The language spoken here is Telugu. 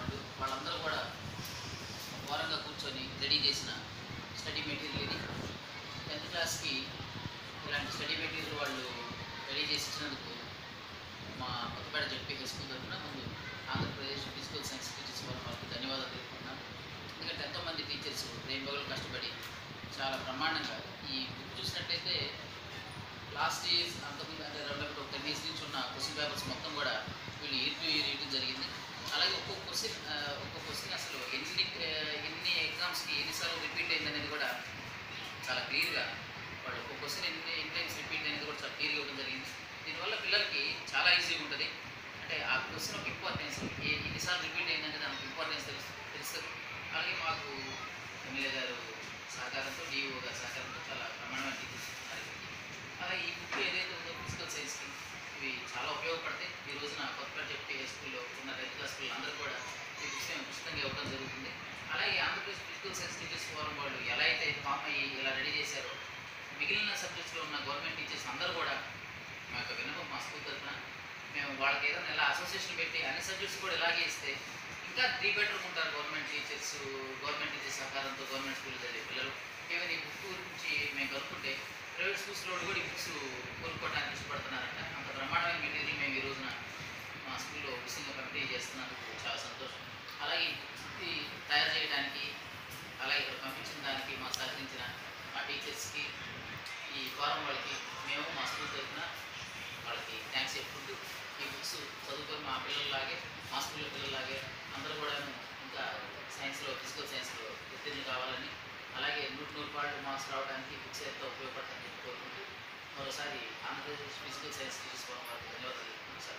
వాళ్ళు వాళ్ళందరూ కూడా ఘోరంగా కూర్చొని రెడీ చేసిన స్టడీ మెటీరియల్ ఇది టెన్త్ క్లాస్కి ఇలాంటి స్టడీ మెటీరియల్ వాళ్ళు రెడీ చేసి ఇచ్చినందుకు మా కొత్తపేట జడ్పీ హై స్కూల్ తరఫున ముందు Andhra Pradesh physical science teachers forum వాళ్ళకి ధన్యవాదాలు తెలుపుకుంటున్నాం ఎందుకంటే ఎంతోమంది టీచర్స్ రెయిన్బోలు కష్టపడి చాలా బ్రహ్మాండంగా ఈ బుక్ చూసినట్లయితే లాస్ట్ ఇయర్ అంతకుముందు అంటే రెండు ఒక టెన్ ఇయర్స్ నుంచి ఉన్న క్వశ్చన్ పేపర్స్ మొత్తం కూడా వీళ్ళు ఇయర్ టు ఇయర్ ఇయటం జరిగింది అలాగే ఒక్కొక్క క్వశ్చన్ ఒక్కొక్క క్వశ్చన్ అసలు ఎన్ని ఆ, ఎన్ని ఎగ్జామ్స్కి ఎన్నిసార్లు రిపీట్ అయింది అనేది కూడా చాలా క్లియర్గా వాళ్ళు ఒక్కొక్క క్వశ్చన్ ఎన్ని ఎన్ని టైమ్స్ రిపీట్ అనేది కూడా చాలా క్లియర్గా ఇవ్వడం జరిగింది దీనివల్ల పిల్లలకి చాలా ఈజీగా ఉంటుంది అంటే ఆ క్వశ్చన్ ఒక ఇంపార్టెన్స్ ఏ ఎన్నిసార్లు రిపీట్ అయిందంటే దానికి ఇంపార్టెన్స్ తెలుసు తెలుస్తుంది అలాగే మాకు ఎమ్మెల్యే గారు సహకారంతో డిఓ గారి సహకారంతో చాలా ప్రమాణమైన టీచర్స్ ఉన్నారు ఇక్కడికి. అలాగే ఈ బుక్ ఏదైతే ఉందో ఫిజికల్ సైన్స్కి ఇవి చాలా ఉపయోగపడతాయి ఈ రోజున కొత్తపేట చెప్పి హై స్కూల్లో ఉన్న టెన్త్ క్లాస్ పిల్లలు అందరూ కూడా ఈ బుక్స్ ఉచితంగా ఇవ్వడం జరుగుతుంది అలాగే Andhra Pradesh physical science teachers forum వాళ్ళు ఎలా అయితే ఫామ్ అయ్యి ఇలా రెడీ చేశారో మిగిలిన సబ్జెక్ట్స్లో ఉన్న గవర్నమెంట్ టీచర్స్ అందరూ కూడా మా యొక్క విన్నపం మా స్కూల్ తరఫున మేము వాళ్ళకి ఏదైనా ఇలా అసోసియేషన్ పెట్టి అన్ని సబ్జెక్ట్స్ కూడా ఇలాగే ఇస్తే ఇంకా త్రీ బెటర్ ఉంటారు గవర్నమెంట్ టీచర్స్ గవర్నమెంట్ టీచర్స్ సహకారంతో గవర్నమెంట్ స్కూల్ చదివే పిల్లలు ఈవెన్ ఈ బుక్ గురించి మేము కనుక్కుంటే ప్రైవేట్ స్కూల్స్లో కూడా ఈ బుక్స్ కొనుక్కోవడానికి ఇష్టపడుతున్నారంట అంత బ్రహ్మాండమైన మెటీరియల్ మేము ఈ రోజున మా స్కూల్లో ఉచితంగా పంపిణీ చేస్తున్నందుకు చాలా సంతోషం అలాగే ఈ బుక్స్ని తయారు చేయడానికి అలాగే ఇక్కడ పంపించిన దానికి మా సహకరించిన మా టీచర్స్కి ఈ ఫారం వాళ్ళకి మేము మా స్కూల్ తరఫున వాళ్ళకి థ్యాంక్స్ చెప్పుకుంటూ ఈ బుక్స్ చదువుకొని మా పిల్లల్లాగే మా స్కూల్లో పిల్లల్లాగే అందరూ కూడా ఇంకా సైన్స్లో ఫిజికల్ సైన్స్లో ఉత్తీర్ణులు కావాలని అలాగే నూటి నూరు పాళ్ళు మార్క్స్ రావడానికి ఈ బుక్స్ ఎంతో ఉపయోగపడతాయని చెప్పి కోరుకుంటూ మరోసారి ఆంధ్రప్రదేశ్ ఫిజికల్ సైన్స్ తీసుకోవడం వారికి ధన్యవాదాలు తెలుపుకుంటూ